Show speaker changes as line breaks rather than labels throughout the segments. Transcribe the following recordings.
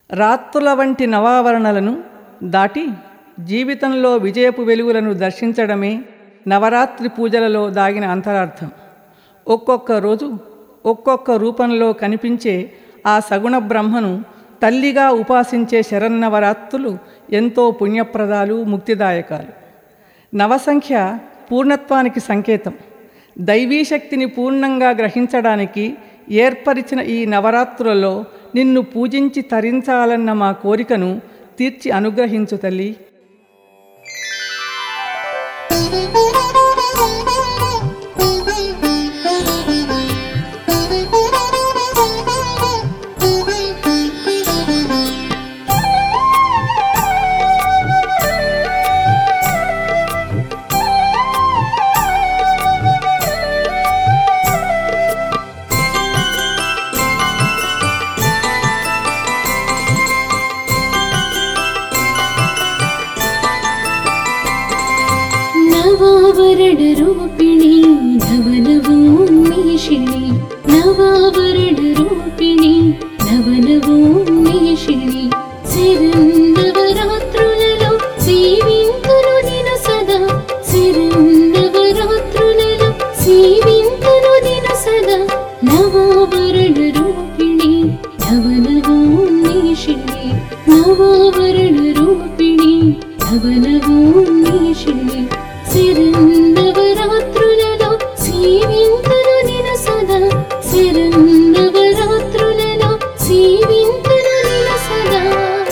రాత్రుల వంటి నవావరణలను దాటి జీవితంలో విజయపు వెలుగులను దర్శించడమే నవరాత్రి పూజలలో దాగిన అంతరార్థం ఒక్కొక్క రోజు ఒక్కొక్క రూపంలో కనిపించే ఆ సగుణ బ్రహ్మను తల్లిగా ఉపాసించే శరన్నవరాత్రులు ఎంతో పుణ్యప్రదాలు ముక్తిదాయకాలు నవసంఖ్య పూర్ణత్వానికి సంకేతం దైవీ శక్తిని పూర్ణంగా గ్రహించడానికి ఏర్పరిచిన ఈ నవరాత్రులలో నిన్ను పూజించి తరించాలన్న మా కోరికను తీర్చి అనుగ్రహించు తల్లి
नवावरणरूपिणी नवनवोन्मेषिणि नवावरणरूपिणि नवनवोन्मेषिणि సిరందవరాత్రులలో సేవింతును నిను సదా సిరందవరాత్రులలో సేవింతును నిను సదా నవావరణ రూపిణి నవనవోన్మేషిణి నవావరణ రూపిణి నవనవోన్మేషిణి సిరందవరాత్రులలో సేవింతును నిను సదా సిరందవరాత్రులలో సేవింతును నిను సదా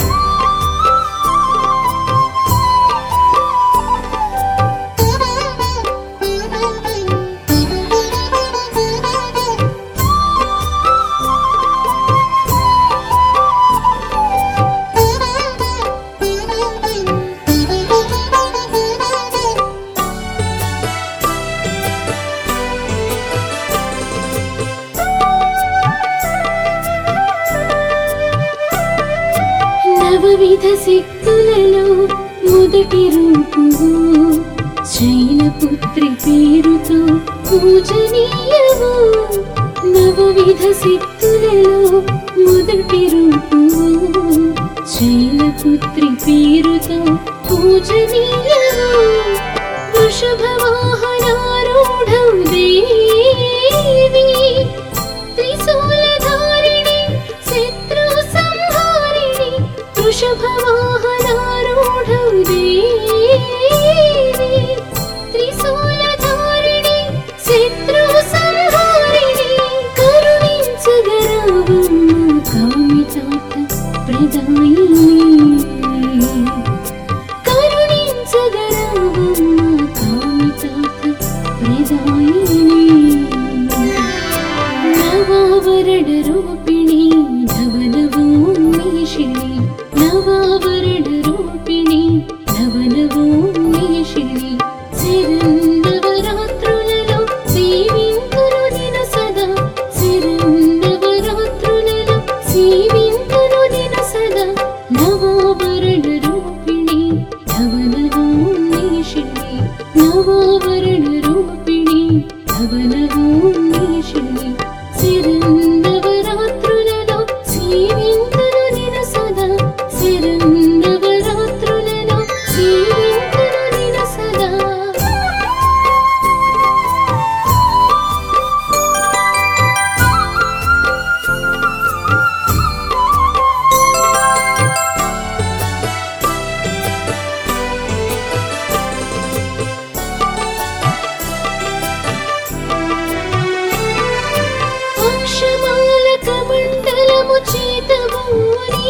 నవవిధ శక్తులలో మొదటి రూపువు శైలపుత్రి పేరుతో పూజనీయవు నవవిధ శక్తులలో మొదటి రూపువు శైలపుత్రి పేరుతో పూజనీయవు వృషభవాహనారూఢం దేవి త్రిశూలధారిణి శత్రు సంహారిణి వృషభవాహనారూఢం దేవి త్రిశూలధారిణి శత్రు సంహారిణి కరుణించగరావమ్మ కామితాత ప్రదాయిని కరుణించగరావమ్మ కామితాత ప్రదాయిని నవావరణ రూపిణి నవనవోన్మేషిణి నవావరణ రూపిణి నవనవోన్మేషిణి సిరందవరాత్రులలో సేవింతును నిను సదా సిరందవరాత్రులలో సేవింతును నిను సదా నవావరణ రూపిణి నవనవోన్మేషిణి నవావరణ రూపిణి నవనవోన్మేషిణి సిరందవరాత్రులలో సేవింతును నిను సదా సిరందవరాత్రులలో సేవింతును నిను సదా అక్షమాల కమండలము చేతబూని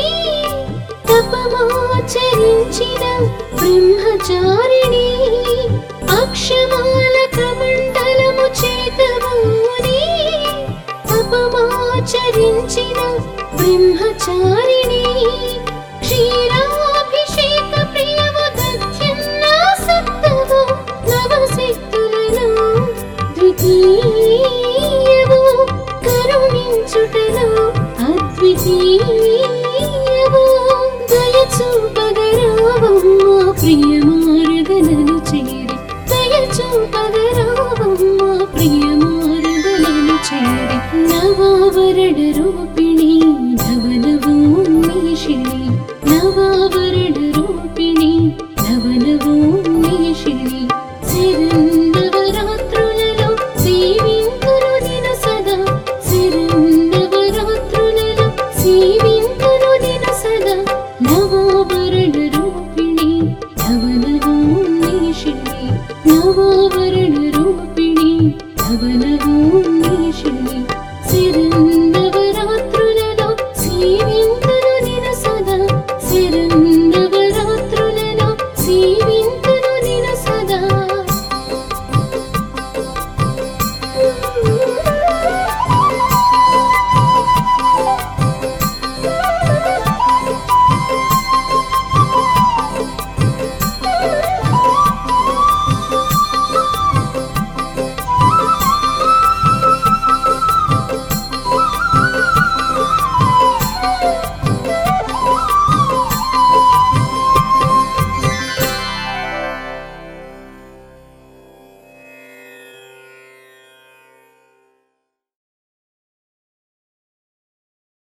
తపమాచరించిన బ్రహ్మచారిణి అక్షమాల కమండలము చేతబూని తపమాచరించిన బ్రహ్మచారిణి క్షీరాభిషేక ప్రియము దధ్యన్నాసక్తవు నవశక్తులలో ద్వితీయ